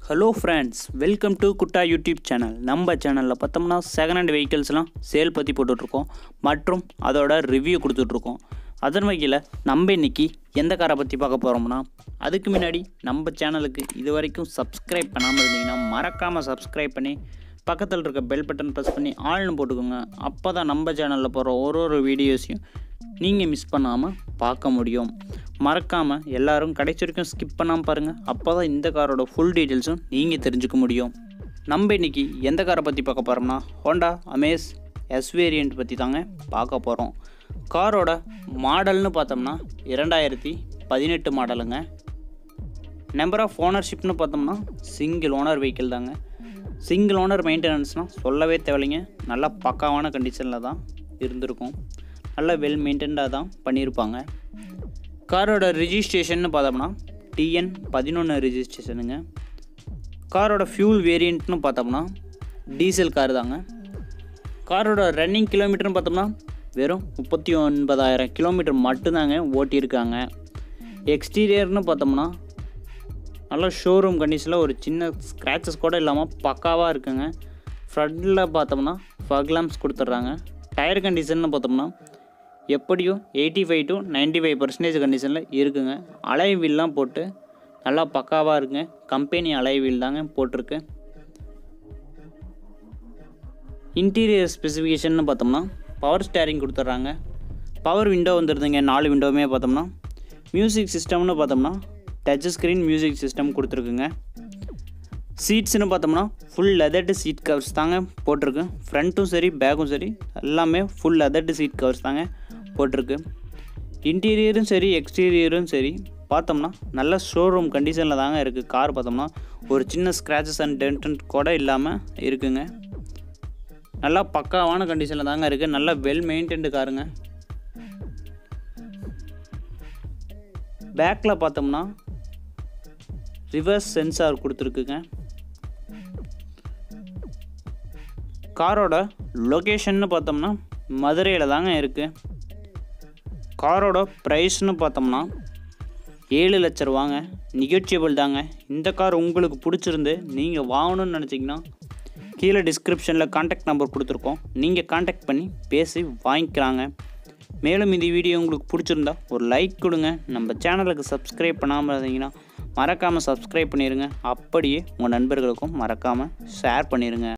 hello friends welcome to குட்டா YouTube channel நம்ம சேனலில் பார்த்தோம்னா செகண்ட் ஹேண்ட் வெஹிக்கிள்ஸ்லாம் சேல் பற்றி போட்டுட்ருக்கோம் மற்றும் அதோட ரிவ்யூ கொடுத்துட்ருக்கோம் அதன் வகையில் நம்ம இன்னைக்கு எந்த காரை பற்றி பார்க்க போகிறோம்னா அதுக்கு முன்னாடி நம்ம சேனலுக்கு இது வரைக்கும் சப்ஸ்கிரைப் பண்ணாமல் இருந்தீங்கன்னா மறக்காமல் சப்ஸ்கிரைப் பண்ணி பக்கத்தில் இருக்க பெல் பட்டன் ப்ரெஸ் பண்ணி ஆள்னு போட்டுக்கோங்க அப்போ தான் நம்ம சேனலில் போகிற ஒரு ஒரு வீடியோஸையும் நீங்கள் மிஸ் பண்ணாமல் பார்க்க முடியும் மறக்காமல் எல்லாரும் கடைசி வரைக்கும் ஸ்கிப் பண்ணாமல் பாருங்கள் அப்போ தான் இந்த காரோட ஃபுல் டீட்டெயில்ஸும் நீங்கள் தெரிஞ்சுக்க முடியும் நம்ம இன்னைக்கு எந்த காரை பற்றி பார்க்க போகிறோம்னா ஹோண்டா அமேஸ் எஸ் வேரியண்ட் பற்றி தாங்க பார்க்க போகிறோம் காரோட மாடல்னு பார்த்தோம்னா இரண்டாயிரத்தி பதினெட்டு மாடலுங்க நம்பர் ஆஃப் ஓனர்ஷிப்னு பார்த்தோம்னா சிங்கிள் ஓனர் வெஹிக்கிள் தாங்க சிங்கிள் ஓனர் மெயின்டெனன்ஸ்னால் சொல்லவே தேவையில்லைங்க நல்லா பக்காவான கண்டிஷனில் தான் இருந்திருக்கும் நல்லா வெல் மெயின்டைன்டாக தான் பண்ணியிருப்பாங்க காரோட ரிஜிஸ்ட்ரேஷன் பார்த்தோம்னா டிஎன் பதினொன்று ரிஜிஸ்ட்ரேஷனுங்க காரோட ஃபியூல் வேரியண்ட்னு பார்த்தோம்னா டீசல் கார் தாங்க காரோட ரன்னிங் கிலோமீட்டர்னு பார்த்தோம்னா வெறும் முப்பத்தி ஒன்பதாயிரம் கிலோமீட்டர் மட்டும்தாங்க ஓட்டியிருக்காங்க எக்ஸ்டீரியர்னு பார்த்தோம்னா நல்ல ஷோரூம் கண்டிஷனில் ஒரு சின்ன ஸ்க்ராச்சஸ் கூட இல்லாமல் பக்காவாக இருக்குங்க ஃப்ரண்டில் பார்த்தோம்னா ஃபக்லாம்ஸ் கொடுத்துட்றாங்க டயர் கண்டிஷன்னு பார்த்தோம்னா எப்படியும் eighty five to ninety five percentage கண்டிஷனில் இருக்குங்க அலை வீல்லாம் போட்டு நல்லா பக்காவாக இருக்குங்க கம்பெனி அலை வீல் தாங்க போட்டிருக்கு இன்டீரியர் ஸ்பெசிஃபிகேஷன் பார்த்தோம்னா பவர் ஸ்டேரிங் கொடுத்துட்றாங்க பவர் விண்டோ வந்துடுதுங்க நாலு விண்டோவுமே பார்த்தோம்னா மியூசிக் சிஸ்டம்னு பார்த்தோம்னா டச் ஸ்க்ரீன் மியூசிக் சிஸ்டம் கொடுத்துருக்குங்க சீட்ஸ்னு பார்த்தோம்னா ஃபுல் லெதர்டு சீட் கவர்ஸ் தாங்க போட்டிருக்கு ஃப்ரண்ட்டும் சரி பேக்கும் சரி எல்லாமே ஃபுல் லெதர்டு சீட் கவர்ஸ் தாங்க போட்டிருக்கு இன்டீரியரும் சரி எக்ஸ்டீரியரும் சரி பார்த்தோம்னா நல்ல ஷோரூம் கண்டிஷனில் தாங்க இருக்குது கார் பார்த்தோம்னா ஒரு சின்ன ஸ்க்ராச்சஸ் அண்ட் டென்ட் கூட இல்லாமல் இருக்குங்க நல்லா பக்காவான கண்டிஷனில் தாங்க இருக்குது நல்லா வெல் மெயின்டைன்டு காருங்க பேக்கில் பார்த்தோம்னா ரிவர்ஸ் சென்சார் கொடுத்துருக்குங்க காரோட லொக்கேஷன்னு பார்த்தோம்னா மதுரையில் தாங்க இருக்குது காரோட ப்ரைஸ்னு பார்த்தோம்னா ஏழு லட்ச ரூபாங்க நிகழ்ச்சியபிள் தாங்க இந்த கார் உங்களுக்கு பிடிச்சிருந்து நீங்கள் வாங்கணும்னு நினச்சிங்கன்னா கீழே டிஸ்கிரிப்ஷனில் காண்டாக்ட் நம்பர் கொடுத்துருக்கோம் நீங்கள் காண்டாக்ட் பண்ணி பேசி வாங்கிக்கலாங்க மேலும் இந்த வீடியோ உங்களுக்கு பிடிச்சிருந்தா ஒரு லைக் கொடுங்க நம்ம சேனலுக்கு சப்ஸ்கிரைப் பண்ணாமல் இருந்தீங்கன்னா மறக்காமல் சப்ஸ்கிரைப் பண்ணிடுங்க அப்படியே உங்கள் நண்பர்களுக்கும் மறக்காமல் ஷேர் பண்ணிடுங்க